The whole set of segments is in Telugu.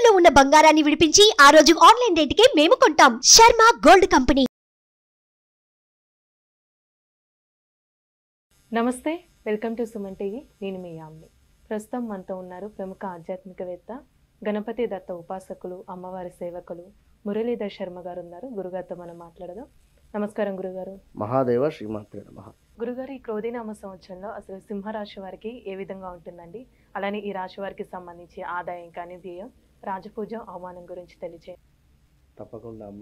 తాకట్టులో ఉన్న బంగారాన్ని విడిపించి ఆ రోజు ఆన్లైన్ రేటుకే మేము కొంటాం శర్మ గోల్డ్ కంపెనీ నమస్తే వెల్కమ్ టు సుమన్ టీవీ నేను మీ యామ్ని ప్రస్తుతం మనతో ఉన్నారు ప్రముఖ ఆధ్యాత్మికవేత్త గణపతి దత్త ఉపాసకులు అమ్మవారి సేవకులు మురళీధర్ శర్మ గారు ఉన్నారు గురుగారితో మనం మాట్లాడదాం నమస్కారం గురుగారు మహాదేవ శ్రీమాత్రే నమ గురుగారు ఈ క్రోధినామ సంవత్సరంలో అసలు సింహరాశి వారికి ఏ విధంగా ఉంటుందండి అలానే ఈ రాశి వారికి సంబంధించి ఆదాయం కానీ వ్యయం రాజపూజ అవమానం గురించి తెలియజే తప్పకుండా అమ్మ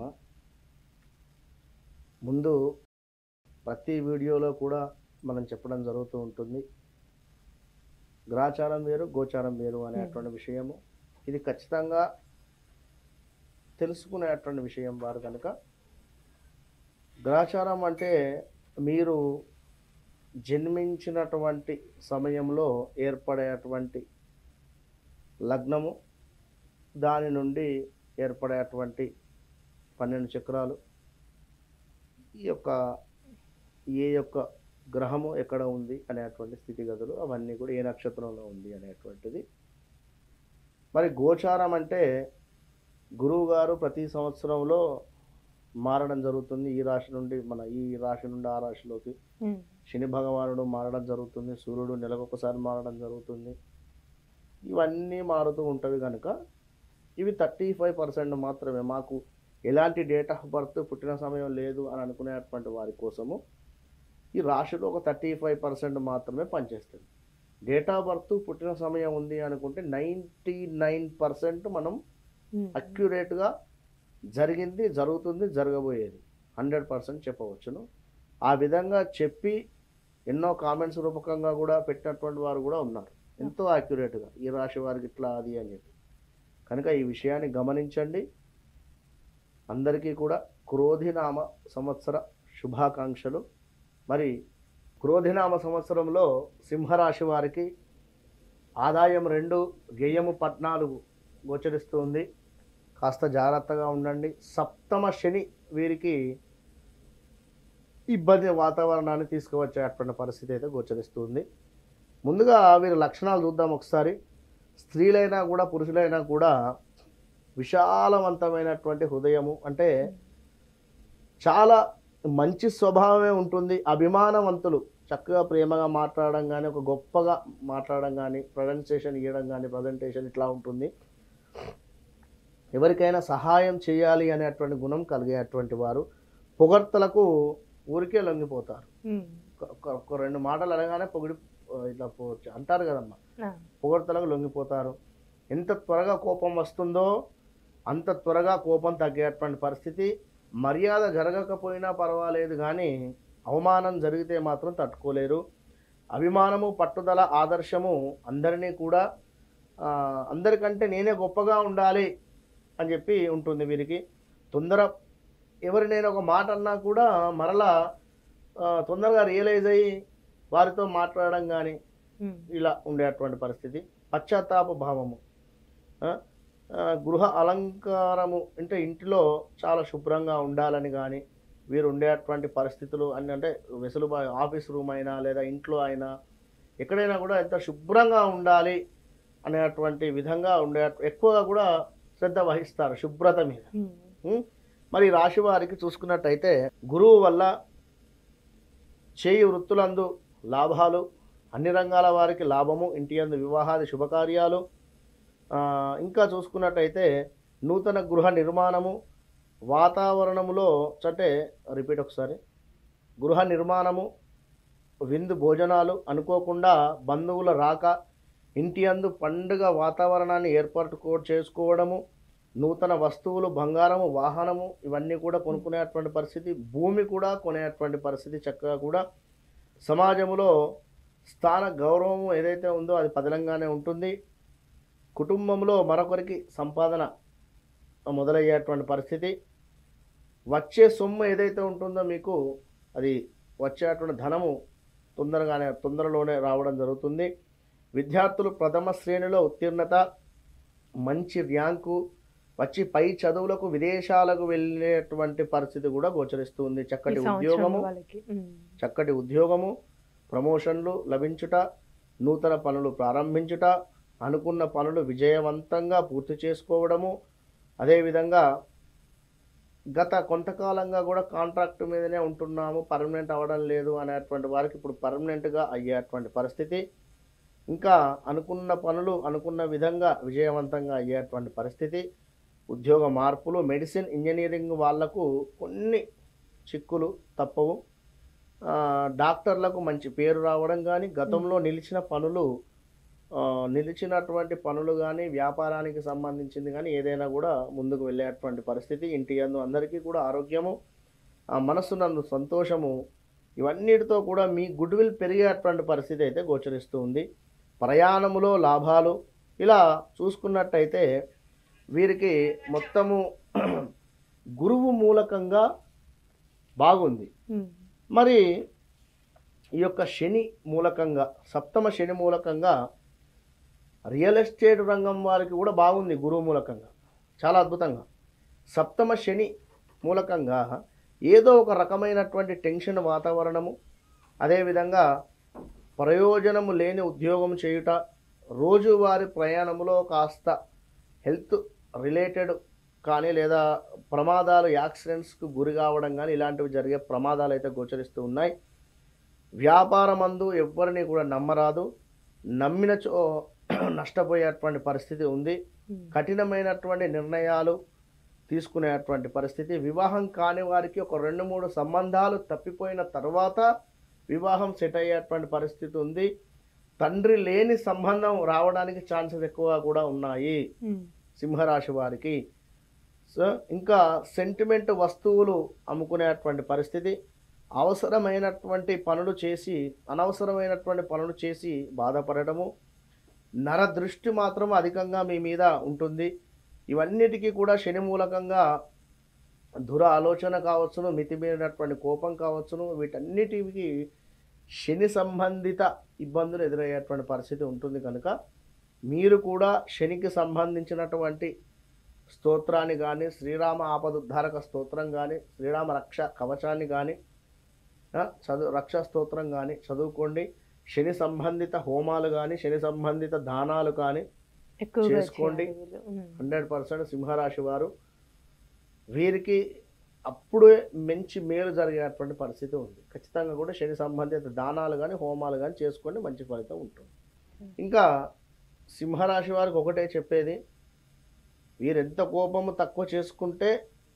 ముందు ప్రతి వీడియోలో కూడా మనం చెప్పడం జరుగుతూ ఉంటుంది గ్రాచారం వేరు గోచారం వేరు అనేటువంటి విషయము ఇది ఖచ్చితంగా తెలుసుకునేటువంటి విషయం వారు కనుక గ్రాచారం అంటే మీరు జన్మించినటువంటి సమయంలో ఏర్పడేటువంటి లగ్నము దాని నుండి ఏర్పడేటువంటి పన్నెండు చక్రాలు ఈ యొక్క ఏ యొక్క గ్రహము ఎక్కడ ఉంది అనేటువంటి స్థితిగతులు అవన్నీ కూడా ఏ నక్షత్రంలో ఉంది అనేటువంటిది మరి గోచారం అంటే గురువు గారు ప్రతి సంవత్సరంలో మారడం జరుగుతుంది ఈ రాశి నుండి మన ఈ రాశి నుండి ఆ రాశిలోకి ఉమ్, శని భగవానుడు మారడం జరుగుతుంది సూర్యుడు నెలకొకసారి మారడం జరుగుతుంది ఇవన్నీ మారుతూ ఉంటవి కనుక ఇవి థర్టీ ఫైవ్ పర్సెంట్ మాత్రమే మాకు ఎలాంటి డేట్ ఆఫ్ బర్త్ పుట్టిన సమయం లేదు అని అనుకునేటువంటి వారి కోసము ఈ రాశిలో ఒక థర్టీ ఫైవ్ పర్సెంట్ మాత్రమే పనిచేస్తుంది డేట్ ఆఫ్ బర్త్ పుట్టిన సమయం ఉంది అనుకుంటే నైంటీ నైన్ పర్సెంట్ మనం ఉమ్, అక్యురేట్గా జరిగింది జరుగుతుంది జరగబోయేది హండ్రెడ్ పర్సెంట్ చెప్పవచ్చును ఆ విధంగా చెప్పి ఎన్నో కామెంట్స్ రూపకంగా కూడా పెట్టినటువంటి వారు కూడా ఉన్నారు ఎంతో యాక్యురేట్గా ఈ రాశి వారికి ఇట్లా అది అని చెప్పి కనుక ఈ విషయాన్ని గమనించండి అందరికీ కూడా క్రోధినామ సంవత్సర శుభాకాంక్షలు మరి క్రోధినామ సంవత్సరంలో సింహరాశి వారికి ఆదాయం రెండు వ్యయము పద్నాలుగు గోచరిస్తుంది కాస్త జాగ్రత్తగా ఉండండి సప్తమ శని వీరికి ఇబ్బంది వాతావరణాన్ని తీసుకువచ్చేటువంటి పరిస్థితి అయితే గోచరిస్తుంది ముందుగా వీరి లక్షణాలు చూద్దాం ఒకసారి స్త్రీలైనా కూడా పురుషులైనా కూడా విశాలవంతమైనటువంటి హృదయము అంటే చాలా మంచి స్వభావమే ఉంటుంది అభిమానవంతులు చక్కగా ప్రేమగా మాట్లాడడం కానీ ఒక గొప్పగా మాట్లాడడం కానీ ప్రజెంటేషన్ ఇవ్వడం కానీ ప్రజెంటేషన్ ఇట్లా ఉంటుంది ఎవరికైనా సహాయం చేయాలి అనేటువంటి గుణం కలిగేటువంటి వారు పొగడ్తలకు ఊరికే లొంగిపోతారు ఉమ్, ఒక- ఒక- ఒక రెండు మాటలు అనగానే పొగిడి ఆ, ఇట్లా పో అంటారు కదమ్మా ఆ, పొగడ్తలకు లొంగిపోతారు ఎంత త్వరగా కోపం వస్తుందో అంత త్వరగా కోపం తగ్గేటువంటి పరిస్థితి మర్యాద జరగకపోయినా పర్వాలేదు కానీ అవమానం జరిగితే మాత్రం తట్టుకోలేరు అభిమానము పట్టుదల ఆదర్శము అందరినీ కూడా ఆ, అందరికంటే నేనే గొప్పగా ఉండాలి అని చెప్పి ఉంటుంది వీరికి తొందర ఎవరి నేను ఒక మాట అన్నా కూడా మరలా ఆ, తొందరగా రియలైజ్ అయ్యి వారితో మాట్లాడడం కానీ ఉమ్, ఇలా ఉండేటువంటి పరిస్థితి పశ్చాత్తాప భావము ఆ, ఆ, గృహ అలంకారము అంటే ఇంటిలో చాలా శుభ్రంగా ఉండాలని కానీ వీరు ఉండేటువంటి పరిస్థితులు అన్ని అంటే వెసులుబా ఆఫీస్ రూమ్ అయినా లేదా ఇంట్లో అయినా ఎక్కడైనా కూడా ఎంత శుభ్రంగా ఉండాలి అనేటువంటి విధంగా ఉండే ఎక్కువగా కూడా శ్రద్ధ వహిస్తారు శుభ్రత మీద ఉమ్, ఉం? మరి రాశి వారికి చూసుకున్నట్టయితే గురువు వల్ల చేయి వృత్తులందు లాభాలు అన్ని రంగాల వారికి లాభము ఇంటి యందు వివాహాది శుభకార్యాలు ఆ, ఇంకా చూసుకున్నట్టయితే నూతన గృహ నిర్మాణము వాతావరణములో అంటే రిపీట్ ఒకసారి గృహ నిర్మాణము విందు భోజనాలు అనుకోకుండా బంధువుల రాక ఇంటి అందు పండుగ వాతావరణాన్ని ఏర్పాటు చేసుకోవడము నూతన వస్తువులు బంగారము వాహనము ఇవన్నీ కూడా కొనుక్కునేటువంటి పరిస్థితి భూమి కూడా కొనేటువంటి పరిస్థితి చక్కగా కూడా సమాజంలో స్థాన గౌరవము ఏదైతే ఉందో అది పదిలంగానే ఉంటుంది కుటుంబంలో మరొకరికి సంపాదన మొదలయ్యేటువంటి పరిస్థితి వచ్చే సొమ్ము ఏదైతే ఉంటుందో మీకు అది వచ్చేటువంటి ధనము తొందరగానే తొందరలోనే రావడం జరుగుతుంది విద్యార్థులు ప్రథమ శ్రేణిలో ఉత్తీర్ణత మంచి ర్యాంకు వచ్చి పై చదువులకు విదేశాలకు వెళ్ళేటువంటి పరిస్థితి కూడా గోచరిస్తుంది ఈ చక్కటి సంవత్సరం ఉద్యోగము వాళ్ళకి ఉమ్, చక్కటి ఉద్యోగము ప్రమోషన్లు లభించుట నూతన పనులు ప్రారంభించుట అనుకున్న పనులు విజయవంతంగా పూర్తి చేసుకోవడము అదేవిధంగా గత కొంతకాలంగా కూడా కాంట్రాక్ట్ మీదనే ఉంటున్నాము పర్మనెంట్ అవ్వడం లేదు అనేటువంటి వారికి ఇప్పుడు పర్మనెంట్గా అయ్యేటువంటి పరిస్థితి ఇంకా అనుకున్న పనులు అనుకున్న విధంగా విజయవంతంగా అయ్యేటువంటి పరిస్థితి ఉద్యోగ మార్పులు మెడిసిన్ ఇంజనీరింగ్ వాళ్లకు కొన్ని చిక్కులు తప్పవు ఆ, డాక్టర్లకు మంచి పేరు రావడం కానీ గతంలో నిలిచిన పనులు ఆ, నిలిచినటువంటి పనులు కానీ వ్యాపారానికి సంబంధించింది కానీ ఏదైనా కూడా ముందుకు వెళ్ళేటువంటి పరిస్థితి ఇంటి యందు అందరికీ కూడా ఆరోగ్యము ఆ మనస్సునందు సంతోషము ఇవన్నిటితో కూడా మీ గుడ్ విల్ పెరిగేటువంటి పరిస్థితి అయితే గోచరిస్తూ ఉంది ప్రయాణములో లాభాలు ఇలా చూసుకున్నట్టయితే వీరికి మొత్తము గురువు మూలకంగా బాగుంది ఉమ్, మరి ఈ యొక్క శని మూలకంగా సప్తమ శని మూలకంగా రియల్ ఎస్టేట్ రంగం వారికి కూడా బాగుంది గురువు మూలకంగా చాలా అద్భుతంగా సప్తమ శని మూలకంగా ఏదో ఒక రకమైనటువంటి టెన్షన్ వాతావరణము అదేవిధంగా ప్రయోజనము లేని ఉద్యోగం చేయుట రోజువారి ప్రయాణంలో కాస్త హెల్త్ రిలేటెడ్ కానీ లేదా ప్రమాదాలు యాక్సిడెంట్స్కు గురి కావడం కానీ ఇలాంటివి జరిగే ప్రమాదాలు అయితే గోచరిస్తూ ఉన్నాయి వ్యాపారమందు ఎవ్వరిని కూడా నమ్మరాదు నమ్మినచో నష్టపోయేటువంటి పరిస్థితి ఉంది ఉమ్, కఠినమైనటువంటి నిర్ణయాలు తీసుకునేటువంటి పరిస్థితి వివాహం కాని వారికి ఒక రెండు మూడు సంబంధాలు తప్పిపోయిన తర్వాత వివాహం సెట్ అయ్యేటువంటి పరిస్థితి ఉంది తండ్రి లేని సంబంధం రావడానికి ఛాన్సెస్ ఎక్కువ కూడా ఉన్నాయి ఉమ్, సింహరాశి వారికి సో ఇంకా సెంటిమెంట్ వస్తువులు అమ్ముకునేటువంటి పరిస్థితి అవసరమైనటువంటి పనులు చేసి అనవసరమైనటువంటి పనులు చేసి బాధపడటము నర దృష్టి మాత్రం అధికంగా మీ మీద ఉంటుంది ఇవన్నిటికీ కూడా శని మూలకంగా దుర ఆలోచన కావచ్చును మితిమీరినటువంటి కోపం కావచ్చును వీటన్నిటికి శని సంబంధిత ఇబ్బందులు ఎదురయ్యేటువంటి పరిస్థితి ఉంటుంది కనుక మీరు కూడా శనికి సంబంధించినటువంటి స్తోత్రాన్ని కానీ శ్రీరామ ఆపదుద్ధారక స్తోత్రం కానీ శ్రీరామ రక్ష కవచాన్ని కానీ ఆ, చదువు రక్ష స్తోత్రం కానీ చదువుకోండి శని సంబంధిత హోమాలు కానీ శని సంబంధిత దానాలు కానీ ఎక్కువగా చేసుకోండి. చేయాలి వీళ్ళు. ఉమ్, హండ్రెడ్ పర్సెంట్ సింహరాశి వారు వీరికి అప్పుడే మంచి మేలు జరిగేటువంటి పరిస్థితి ఉంది ఖచ్చితంగా కూడా శని సంబంధిత దానాలు కానీ హోమాలు కానీ చేసుకోండి మంచి ఫలితం ఉంటుంది ఇంకా సింహరాశి వారికి ఒకటే చెప్పేది వీరు ఎంత కోపము తక్కువ చేసుకుంటే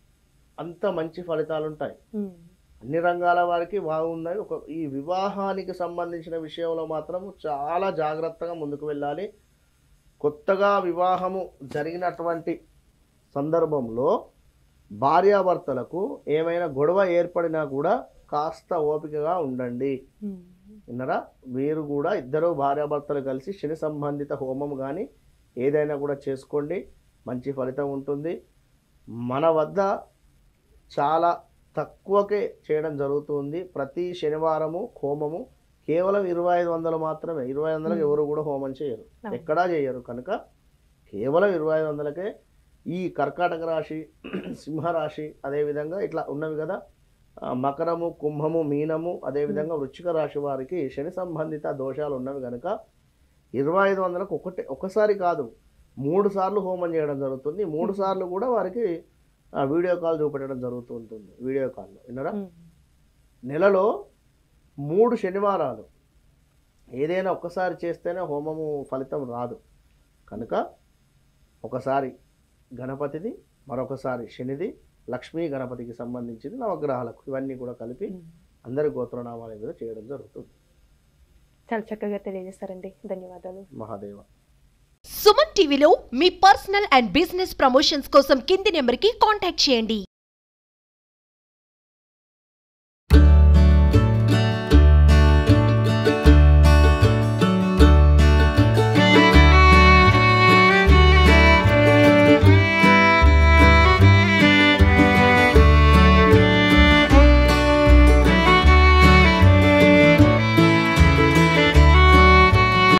అంత మంచి ఫలితాలు ఉంటాయి ఉమ్, అన్ని రంగాల వారికి బాగున్నాయి ఒక ఈ వివాహానికి సంబంధించిన విషయంలో మాత్రం చాలా జాగ్రత్తగా ముందుకు వెళ్ళాలి కొత్తగా వివాహము జరిగినటువంటి సందర్భంలో భార్యాభర్తలకు ఏమైనా గొడవ ఏర్పడినా కూడా కాస్త ఓపికగా ఉండండి ఉమ్, విన్నరా మీరు కూడా ఇద్దరు భార్యాభర్తలు కలిసి శని సంబంధిత హోమం కానీ ఏదైనా కూడా చేసుకోండి మంచి ఫలితం ఉంటుంది మన వద్ద చాలా తక్కువకే చేయడం జరుగుతుంది ప్రతి శనివారము హోమము కేవలం ఇరవై ఐదు వందలు మాత్రమే ఇరవై వందలకు ఎవరు కూడా హోమం చేయరు అవును. ఎక్కడా చేయరు కనుక కేవలం ఇరవై ఐదు వందలకే ఈ కర్కాటక రాశి సింహరాశి అదేవిధంగా ఇట్లా ఉన్నవి కదా ఆ, మకరము కుంభము మీనము అదేవిధంగా వృశ్చిక రాశి వారికి శని సంబంధిత దోషాలు ఉన్నవి కనుక ఇరవై ఐదు వందలకు ఒకటి ఒకసారి కాదు మూడు సార్లు హోమం చేయడం జరుగుతుంది మూడు సార్లు కూడా వారికి ఆ, వీడియో కాల్ చూపెట్టడం జరుగుతూ ఉంటుంది వీడియో కాల్లో విన్నరా ఉమ్, నెలలో మూడు శనివారాలు ఏదైనా ఒక్కసారి చేస్తేనే హోమము ఫలితం రాదు కనుక ఒకసారి గణపతిది మరొకసారి శనిది లక్ష్మీ గణపతికి సంబంధించింది నవగ్రహాలకు ఇవన్నీ కూడా కలిపి ఉమ్. అందరి గోత్రనామాల మీద చేయడం జరుగుతుంది చాలా చక్కగా తెలియజేస్తారండి ధన్యవాదాలు మహాదేవ సుమన్ టీవీలో మీ పర్సనల్ అండ్ బిజినెస్ ప్రమోషన్స్ కోసం కింది నెంబర్కి కాంటాక్ట్ చేయండి